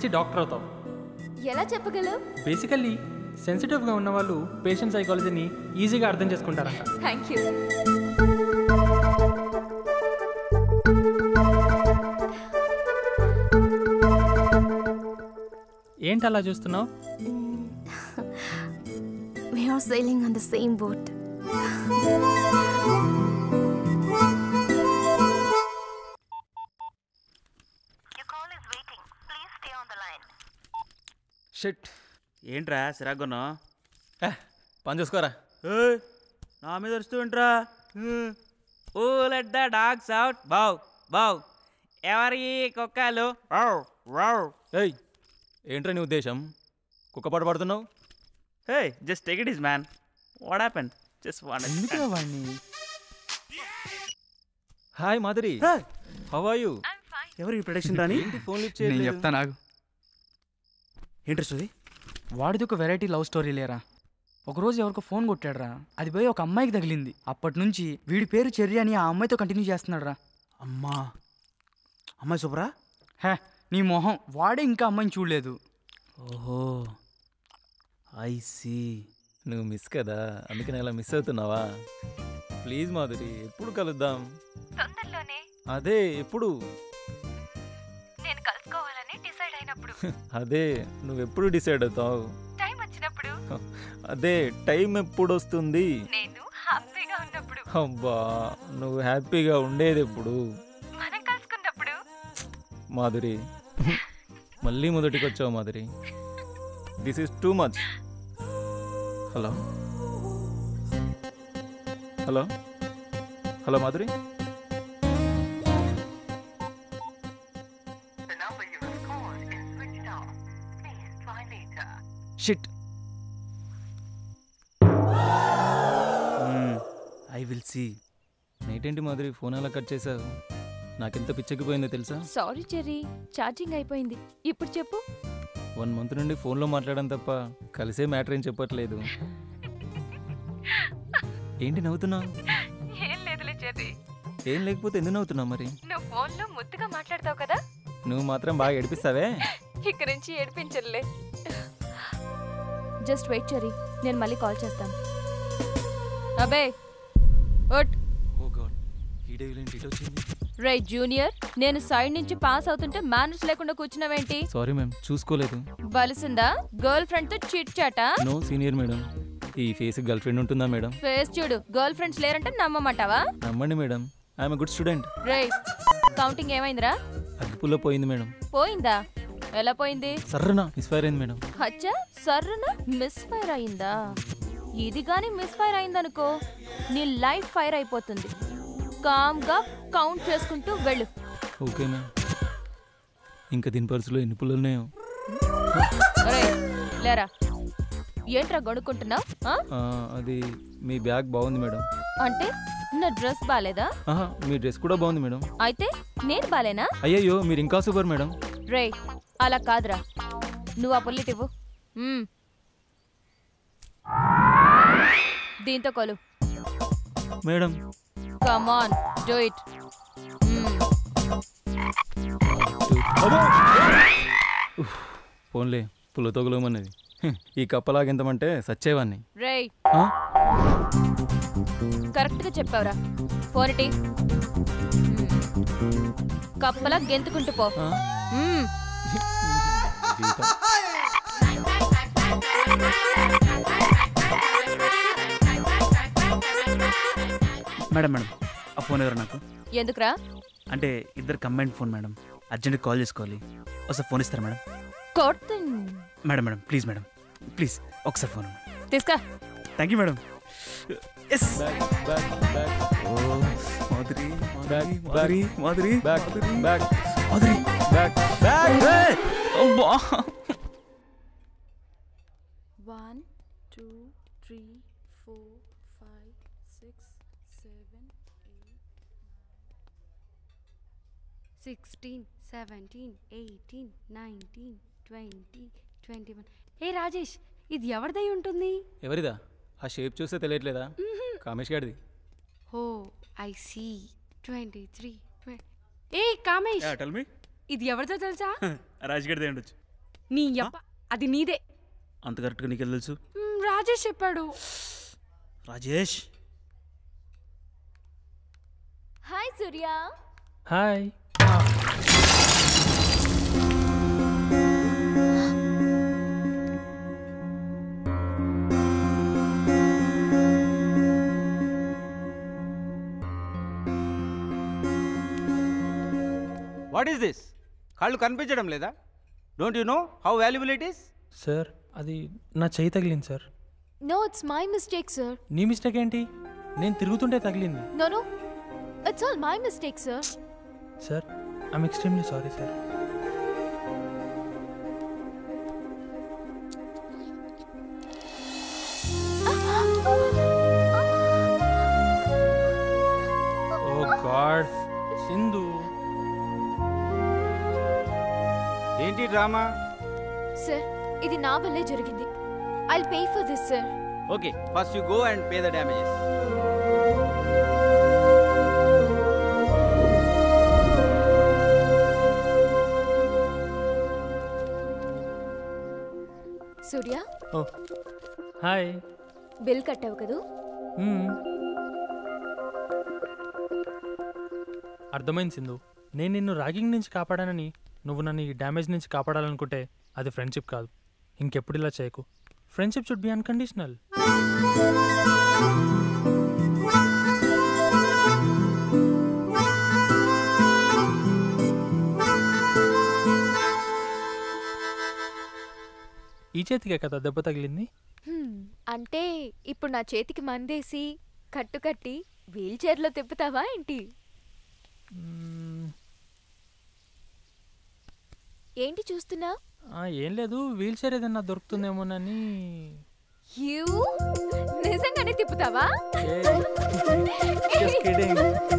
మంచి డాక్టర్ అవుతావు ఎలా చెప్పగలవు బేసికల్లీ సెన్సిటివ్గా ఉన్న వాళ్ళు పేషెంట్ సైకాలజీని ఈజీగా అర్థం చేసుకుంటారంట థ్యాంక్ యూ ఏంటి అలా చూస్తున్నావు We are sailing on the same boat. Shit ఏంట్రా సిరాగున్నా పని చూసుకోరా నా మీద వస్తూ ఏంట్రా oh let the dogs out బావ్ బావ్ ఎవరి కుక్కలు వావ్ వావ్ ఏయ్ ఏంట్రా నీ ఉద్దేశం కుక్క పాట పాడుతున్నావు hey just take it is man what happen just ఎందుకురా వాడిని hi Madhuri how are you ఎవరి ప్రొడక్షన్ రాని ఏంటి ఫోన్ లిఫ్ట్ నేను చేయలేదు చెప్తా నాకు ఇంట్రెస్ట్ అది వాడిది ఒక వెరైటీ లవ్ స్టోరీ లేరా ఒకరోజు ఎవరికో ఫోన్ కొట్టాడురా అది పోయి ఒక అమ్మాయికి తగిలింది అప్పటి నుంచి వీడి పేరు చెర్రి అని ఆ అమ్మాయితో కంటిన్యూ చేస్తున్నాడు రా అమ్మా అమ్మాయి సూపరా హే నీ మొహం వాడే ఇంకా అమ్మాయిని చూడలేదు ఓహో ఐ సీ నువ్వు మిస్ కదా అందుకే నేను ఇలా మిస్ అవుతున్నావా ప్లీజ్ మాధురి ఎప్పుడు కలుద్దాం తొందరలోనే అదే ఎప్పుడు నేను కలుసుకోవాలని డిసైడ్ అయినప్పుడు అదే నువ్వు ఎప్పుడు డిసైడ్ అవుతావు టైం వచ్చినప్పుడు అదే టైం ఎప్పుడు వస్తుంది నేను హ్యాపీగా ఉన్నప్పుడు అబ్బా నువ్వు హ్యాపీగా ఉండేది ఎప్పుడు మనం కలుసుకున్నప్పుడు మాధురి మళ్ళీ మొదటికి వచ్చావు Madhuri this is too much hello hello hello Madhuri shit I will see night ఏంటి మాధురి ఫోన్ అలా కట్ చేసావు నాకెంత పిచ్చెక్కిపోయిందో తెలుసా సారీ చెర్రీ ఛార్జింగ్ అయిపోయింది ఇప్పుడు చెప్పు వన్ మంత్ నుండి ఫోన్లో మాట్లాడడం తప్ప కలిసే మ్యాటర్ ఏం చెప్పట్లేదు ఏంటి నవ్వుతున్నావు ఏం లేదులే చెర్రీ ఏం లేకపోతే ఎందుకు నవ్వుతున్నావు మరి నువ్వు ఫోన్లో ముద్దుగా మాట్లాడతావు కదా నువ్వు మాత్రం బాగా ఏడిపిస్తావే ఇక నుంచి ఏడిపించలే జస్ట్ వెయిట్ చెర్రీ నేను మళ్ళీ కాల్ చేస్తాను అబే ఒట్ ఓ గాడ్ ఈ డేవిల్ ఏంటి ఇటు వచ్చింది రే జూనియర్ నేను సైడ్ నుంచి పాస్ అవుతుంటే మేనర్స్ లేకుండా కూర్చున్నావేంటి సారీ మ్యామ్ చూసుకోలేదు బలిసిందా గర్ల్ ఫ్రెండ్ తో చిట్ చాటా నో సీనియర్ మేడం ఈ ఫేస్ గర్ల్ ఫ్రెండ్ ఉంటుందా మేడం ఫేస్ చూడు గర్ల్ ఫ్రెండ్స్ లేరంటే నమ్మమంటావా నమ్మండి మేడం ఐఎమ్ గుడ్ స్టూడెంట్ రే కౌంటింగ్ ఏమైందిరా అగ్గిపుల్లో పోయింది మేడం పోయిందా ఎలా పోయింది సర్రనా మిస్ఫైర్ అయింది మేడం అచ్చా సర్రున మిస్ ఫైర్ అయిందా ఇది గాని మిస్ ఫైర్ అయిందనుకో నీ లైఫ్ ఫైర్ అయిపోతుంది కామ్ గా కౌంట్ చేసుకుంటూ వెళ్ళు ఓకే మ్యామ్ ఇంకా దీని పర్సులో ఎన్ని పుల్లలు ఉన్నాయో ఒరేయ్, లేరా ఏంట్రా గొనుక్కుంటున్నావు ఆ, అది మీ బ్యాగ్ బాగుంది మేడం అంటే నా డ్రెస్ బాలేదా ఆహా మీ డ్రెస్ కూడా బాగుంది మేడం అయితే నేను బాలేనా అయ్యయ్యో మీరు ఇంకా సూపర్ మేడం రే అలా కాదురా నువ్వు ఆ పుల్లిట్ ఇవ్వు మ్మ్. దీంతో కొలు మేడం కమాన్ డూ ఇట్ ఫోన్లే పుల్ల తొగలమన్నది ఈ కప్పలాగెంతమంటే సచ్చేవాన్ని రేయ్ ఆ? కరెక్ట్ గా చెప్పావురా ఫోనిటి కప్పలా గెంతుకుంటూ పో ఆ? మ్మ్. జీవితం. మేడం మేడం ఆ ఫోన్ ఎవరు నాకు ఎందుకురా అంటే ఇద్దరు combined phone madam urgent call చేసుకోవాలి ఒకసారి ఫోన్ ఇస్తారా మేడం కొడుతు madam madam please madam please ఒకసారి ఫోన్ తీసుకా thank you madam yes back back back Madhuri back Madhuri Madhuri back back Madhuri back back ఏయ్! అబ్బా! One, two, three, four, five, six, seven, eight, sixteen seventeen eighteen nineteen twenty twenty one ఏ రాజేష్ ఇది ఎవరిదై ఉంటుంది ఎవరిదా ఆ shape చూస్తే తెలియట్లేదా కామేష్ గారిది oh I see twenty three ఏ కామేష్ టెల్ మీ ఇది ఎవరిదో తెలుసా రాజ్ గడిదే ఉండొచ్చు నీ యప్ప అది నీదే అంత కరెక్ట్గా నీకు తెలుసు మ్, రాజేష్ చెప్పాడు Rajesh hi Surya hi what is this కళ్ళు కనిపించడం లేదా don't you know how valuable it is sir అది నా చేయి తగిలింది sir no it's my mistake sir నీ మిస్టేక్ ఏంటి నేను తిరుగుతుంటే తగిలింది no no it's all my mistake sir sir I'm extremely sorry sir oh god Sindhu ఏంటి డ్రామా సార్ ఇది నా వల్లే జరిగింది I pay for this sir okay first you go and pay the damages Surya oh hi bill కట్టావు కదూ మ్మ్. అర్థమైంది సింధు నేను నిన్ను ర్యాగింగ్ నుంచి కాపాడానని నువ్వు నన్ను ఈ డ్యామేజ్ నుంచి కాపాడాలనుకుంటే అది ఫ్రెండ్షిప్ కాదు ఇంకెప్పుడు ఇలా చేయకు ఫ్రెండ్షిప్ షుడ్ బి అన్కండిషనల్ ఈ చేతికే కదా దెబ్బ తగిలింది హ్మ్, అంటే ఇప్పుడు నా చేతికి మందేసి కట్టు కట్టి వీల్ చైర్లో తిప్పుతావా ఏంటి మ్మ్. ఏంటి చూస్తున్నా ఆ, ఏం లేదు వీల్ చైర్ ఏదన్నా దొరుకుతుందేమోనని యూ నిజంగానే తిప్పుతావా Just kidding.